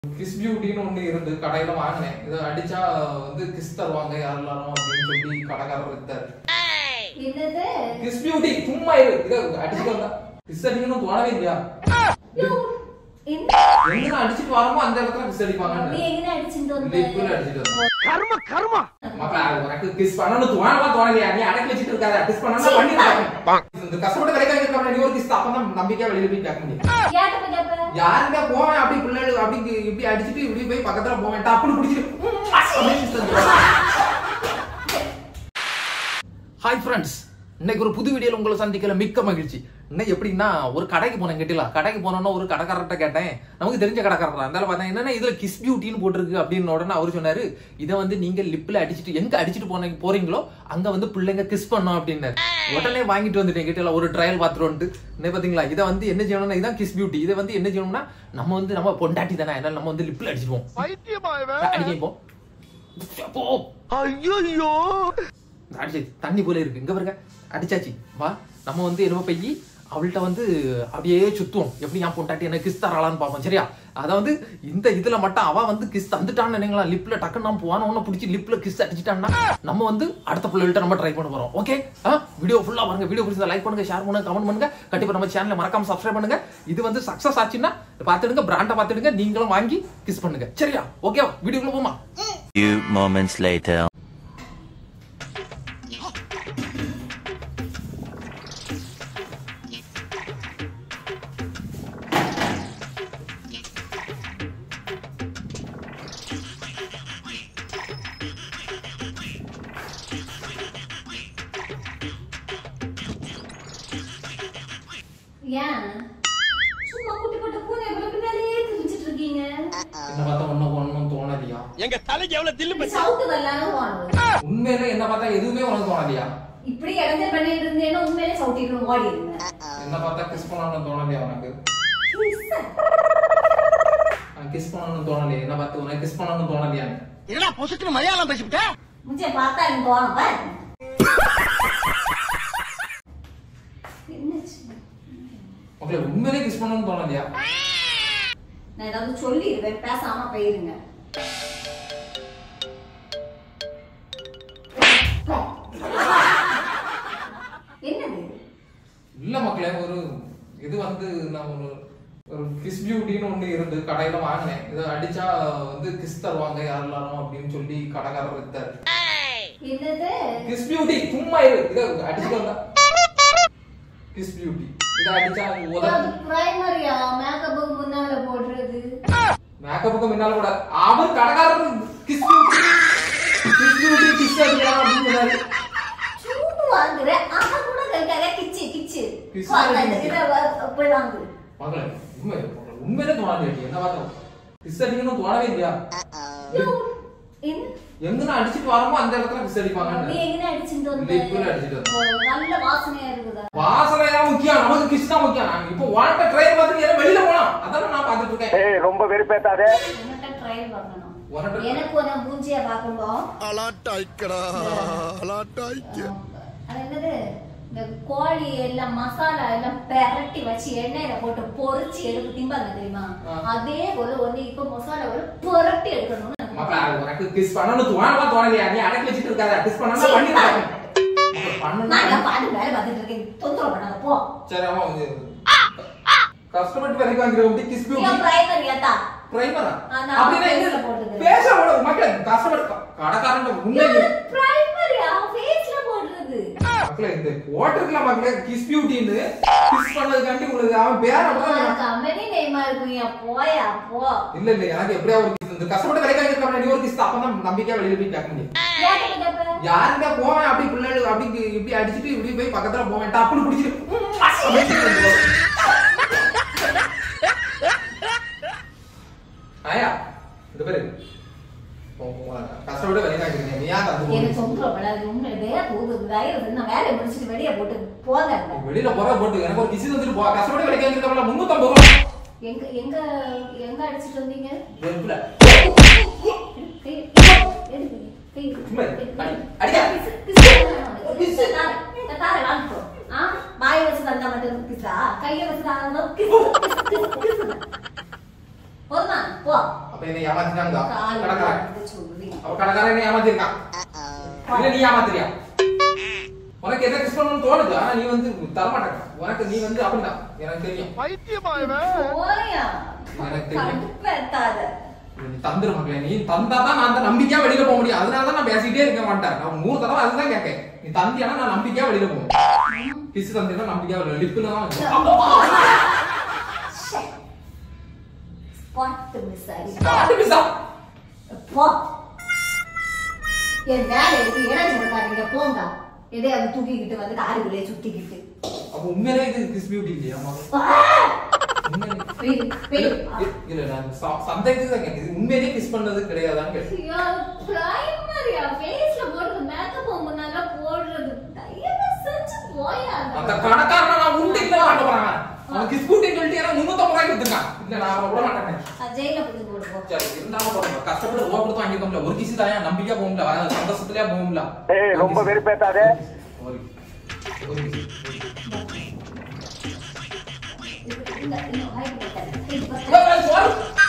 Kiss பியூட்டின்னு ஒண்ணு இருந்து கடையில வாங்கினேன் இதை அடிச்சா வந்து கிஸ் தருவாங்க யார் எல்லாரும் அப்படின்னு சொல்லி கடைக்காரர் வித்தாரு என்னது கிஸ் பியூட்டி சும்மா இரு இதை அடிச்சுட்டு வந்தா கிஸ் அடிக்கணும்னு தோணவே இல்லையா என்ன? எங்க அடிச்சுட்டு வரமோ அந்த இடத்துல கிஸ் நீ அடிப்பாங்க எங்க அடிச்சுட்டு வந்த? லிப்பில் அடிச்சுட்டு வந்தேன் கர்ம கர்மா மக்களா உனக்கு கிஸ் பண்ணணும் தோணவா தோணலையா நீ அடக்கி வச்சுட்டு இருக்காத கிஸ் பண்ணா பண்ணி இந்த கஷ்டப்பட்டு கிடைக்க வைக்கிறவங்க நீ ஒரு கிஸ் அப்பதான் நம்பிக்கையா வெளியில போய் கேட்க முடியும் யார்கிட்ட போய் கேப்ப? யாருங்க போவேன் அப்படி பிள்ளைகள் அப்படி இப்படி அடிச்சுட்டு இப்படி போய் பக்கத்துல போவேன் டப்புனு பிடிச்சிட்டு ஹாய் ஃப்ரெண்ட்ஸ் இன்னைக்கு ஒரு புது வீடியோல உங்களை சந்திக்கல மிக்க மகிழ்ச்சி இன்னைக்கு எப்படின்னா ஒரு கடைக்கு போனேன் கேட்டில கடைக்கு போனோம்னா ஒரு கடைக்காரர்கிட்ட கேட்டேன் நமக்கு தெரிஞ்ச கடைக்காரர் இருந்தாலும் பார்த்தா என்னன்னா இதுல கிஸ் பியூட்டின்னு போட்டிருக்கு அப்படின்னு உடனே அவர் சொன்னாரு இதை வந்து நீங்க லிப்ல அடிச்சிட்டு எங்க அடிச்சிட்டு போனீங்க போறீங்களோ அங்க வந்து பிள்ளைங்க கிஸ் பண்ணோம் அப்படின்னாரு உடனே வாங்கிட்டு வந்துட்டேன் கேட்டில ஒரு ட்ரையல் பாத்துட்டு என்ன பாத்தீங்களா இதை வந்து என்ன செய்யணும்னா இதான் கிஸ் பியூட்டி இதை வந்து என்ன செய்யணும்னா நம்ம வந்து நம்ம பொண்டாட்டி தானே அதனால நம்ம வந்து லிப்ல அடிச்சிருவோம் பைத்தியமா அடிக்க இப்போ போ ஐயோ அடிச்சு தண்ணி போல இருக்கு இங்க பாருங்க அடிச்சாச்சு வா நம்ம வந்து என்னமோ போய் அவள்கிட்ட வந்து அப்படியே சுத்துவோம் எப்படி என் பொண்டாட்டி என்ன கிஸ் தராளான்னு பார்ப்போம் சரியா அத வந்து இந்த இதுல மட்டும் அவ வந்து கிஸ் தந்துட்டான்னு நினைங்களா லிப்ல டக்குன்னு நம்ம போன உடனே பிடிச்சி லிப்ல கிஸ் அடிச்சிட்டான்னா நம்ம வந்து அடுத்த பிள்ளைகள்ட்ட நம்ம ட்ரை பண்ண போறோம் ஓகே வீடியோ ஃபுல்லா பாருங்க வீடியோ பிடிச்சா லைக் பண்ணுங்க ஷேர் பண்ணுங்க கமெண்ட் பண்ணுங்க கண்டிப்பா நம்ம சேனலை மறக்காம சப்ஸ்கிரைப் பண்ணுங்க இது வந்து சக்சஸ் ஆச்சுன்னா பார்த்துடுங்க பிராண்டை பார்த்துடுங்க நீங்களும் வாங்கி கிஸ் பண்ணுங்க சரியா ஓகேவா வீடியோக்குள்ள போமா Few moments later. ஏன்? சும்மா குட்டி போட்ட பூனை போல பின்னாடியே திரிஞ்சிட்டு இருக்கீங்க. என்ன பார்த்தா ஒன்னும் ஒன்னும் தோணலையா எங்க தலைக்கு எவ்வளவு தில்லு இப்படி சவுட்டு வரலான்னு ஓடுது. உண்மையில என்ன பார்த்தா எதுவுமே உனக்கு தோணலையா இப்படி இடைஞ்சல் பண்ணிட்டு இருந்தேன்னா உண்மையிலே சவுட்டிட்டு ஓடி இருந்தேன் என்ன பார்த்தா கிஸ் பண்ணணும்னு தோணலையா உனக்கு கிஸ் பண்ணணும்னு தோணலையா என்ன பார்த்து உனக்கு கிஸ் பண்ணணும்னு தோணலையா என்னடா பொசுக்குன்னு மலையாளம் பேசிவிட்ட முச்சே பார்த்தா எனக்கு தோணும் பாரு. என்னாச்சு? உங்களை உண்மையிலே கிஸ் பண்ணணும்னு தோணலையா நான் ஏதாவது சொல்லிடுவேன் பேசாம போயிருங்க என்னது இல்ல மக்களே ஒரு இது வந்து நான் ஒரு ஒரு கிஸ் பியூட்டின்னு ஒண்ணு இருந்து கடையில வாங்கினேன் இதை அடிச்சா வந்து கிஸ் தருவாங்க யார் எல்லாரும் அப்படின்னு சொல்லி கடைக்காரர் வித்தாரு என்னது கிஸ் பியூட்டி சும்மா இரு இதை அடிச்சுட்டு வந்தா கிஸ் பியூட்டி இதை அடிச்சா உதவி அது பிரைமரியா மேக்கப்புக்கு முன்னால போடுறது மேக்கப்புக்கு முன்னால கூட அவர் கடைக்காரர் kiss beauty kiss beauty kiss அடிக்கலாம் அப்படின்னு சொன்னாரு சூடு வாங்குற ஆனா கூட கைக்காக கிச்சு கிச்சு கிச்சு வாங்க, அடிக்குது. இதை வா- போய் வாங்கு மகளே உண்மை உண்மையிலே தோணாது என்ன பார்த்தா கிஸ் அடிக்கணும்னு தோணவே இல்லையா யோ, என்ன? எங்க நான் அடிச்சிட்டு வரமோ அந்த இடத்துல கிஸ் நீ அடிப்பாங்க எங்கன அடிச்சுட்டு வந்த? லிப்புல அடிச்சிட்டு வந்தேன். ஓ, நல்ல வாசனையா இருக்குதா வாசனை தான் முக்கியம் நமக்கு கிஸ் தான் முக்கியம் நான் இப்போ வாட்ட ட்ரையல் பார்த்து எல்லாம் வெளியில போலாம் அதான் நான் பார்த்துட்டு இருக்கேன் ஏய் ரொம்ப வெறுப்பேத்தாதே உன்கிட்ட ட்ரையல் பார்க்கணும் உன்கிட்ட- எனக்கு உன மூஞ்சிய பார்க்கும்போது அலாட்டாய்க்கடா அலாட்டாய்க்க அது என்னது இந்த கோழி எல்லாம் மசாலா எல்லாம் பெரட்டி வச்சு எண்ணெயில போட்டு பொரிச்சு எடுத்து திம்பாங்க தெரியுமா ஆ. அதே போல ஒண்ணு இப்ப மசாலா ஒரு புரட்டி எடுக்கணும்னு எனக்கு மக்களா உனக்கு கிஸ் பண்ணணும் தோணவா தோணலையா நீ அடக்கி வச்சுட்டு இருக்காத கிஸ் பண்ணா பண்ணி நான் பண்ணணும் என் பாட்டு வேலை பார்த்துட்டு இருக்கேன் தொந்தரவு பண்ணாத போ சரி ஆமா வந்து கஸ்டமர் வரைக்கும் வாங்குற கிஸ் நீ பியூட்டி பிரைமரி ஏத்தா பிரைமரா ஆ, நான் அப்படின்னா face ல என்ன போட்டது. பேச விட மக்களே கஸ்டமர் கடைக்காரன் உண்மை பிரைமரியா ஃபேஸ்ல போடுறது மக்களே இந்த போட்டிருக்கலாம் மக்களே கிஸ் பியூட்டின்னு கிஸ் பண்ணதுக்காண்டி உங்களுக்கு அவன் பேர் அப்படிதான் கம்பெனி நேமா இருக்குங்க போயா போ இல்ல இல்ல எனக்கு எப்படியா ஒரு kiss இந்த கஷ்டப்பட்டு கிடைக்க வைக்கிறவங்க நீ ஒரு கிஸ் அப்பதான் நம்பிக்கையா வெளியில போய் கேட்க முடியும் யார்கிட்ட கேப்ப? யாருங்க போவேன் அப்படி பிள்ளைகள் அப்படி இப்படி அடிச்சிட்டு இப்படி போய் பக்கத்துல போவேன் டப்புனு பிடிச்சிட்டு ஆயா இந்த பேரு கஷ்டப்பட்டு வெளியே காய்க்கிறீங்க நீ யார் தந்து எனக்கு போடு? தொந்தரவு பண்ணாது உண்மை வேலை போகுது தயவு செஞ்சு நான் வேலையை முடிச்சுட்டு வெளியே போட்டு போங்க வெளியில போற போட்டு எனக்கு ஒரு கிசி தந்துட்டு போ கஷ்டப்பட்டு வெளியே காய்க்கிறவங்கள முன்னூத்தம்பது ரூபா எங்க எங்க எங்க அடிச்சிட்டு வந்தீங்க வெறுப்புல. கை- எடுங்க, கை- சும்மா இரு. எடுங்க. அடி. அடிக்கா. பிசு, பிசு. பிசு, தாரு. இந்த தாரை வாங்கிக்கோ. ஆ? வாயை வச்சு தந்தா மட்டும் பிசா கையை வச்சு தந்தா கிசு, கிசு, கிசு, கிசு. போதுமா போ அப்ப என்னை ஏமாத்திட்டாங்க கால் கடைக்காரன் வந்து சொல்லி அவ கடைக்காரன் என்ன ஏமாத்திருக்கான் இல்ல நீ ஏமாத்துறியா உனக்கு எதை கிஸ் பண்ணணும்னு தோணுது ஆனா நீ வந்து தரமாட்டேங்க உனக்கு நீ வந்து அப்படிதான் எனக்கு தெரியும் பைத்தியமா இவன் போயா எனக்கு தெரியும். கடுப்பேத்தாத நீ தந்துரு மக்களே நீ தந்தா தான் நான் அந்த நம்பிக்கையா வெளியில போக முடியும் அதனால தான் நான் பேசிட்டே இருக்க மாட்டேன் நான் நூறு தடவை அதுதான் கேட்கேன் நீ தந்தியானா நான் நம்பிக்கையா வெளியில போவேன் கிஸ் தந்தினா நம்பிக்கையா வெளியில லிப்ல தான் ஸ்பாட் மிஸ் ஆகி அது மிஸ் ஆ போ என் வேலை இருக்கு இடம் கொடுக்காதீங்க போங்க எதையாவது தூக்கிக்கிட்டு வந்து காருக்குள்ளே சுத்திக்கிட்டு அப்ப உண்மையிலே இது கிஸ் பியூட்டி இல்லையா மகன் ஆ! உண்மையிலே பெரிய, பெரிய. இல்ல, இல்ல நான் ச- சந்தேகத்துக்கு தான் கேட்குது உண்மையிலேயே கிஸ் பண்ணது கிடையாதான்னு கேட்டேன் ஐயோ, பிரைமரியா ஃபேஸ்ல போடுறது மேக்கப் முன்னால போடுறது தயவு செஞ்சு போயா அந்த கடைக்காரனை நான் உண்டு இல்ல ஆட்ட போறாங்க அவன் கிஸ் பியூட்டி சொல்லிட்டு எனக்கு முன்னூத்தம்பது ரூபாய்க்கு கொடுத்துருக்கான் இல்ல நான் அவனை விட மாட்டேன் ஜெயில பிடிச்சு போடுவோம் சரி இருந்தாலும் போறோம் கஷ்டப்பட்டு ரூபா கொடுத்து வாங்கிக்கோம்ல ஒரு கிசி தாயா நம்பிக்கையா போகும்ல அதாவது சந்தோஷத்துலயா போகும்ல ஏய் ரொம்ப வெறுப்பேத்தாதே ஒரு ஒரு கிசி. இந்த இந்த வாய்ப்பு ஏய், ஏய், sorry.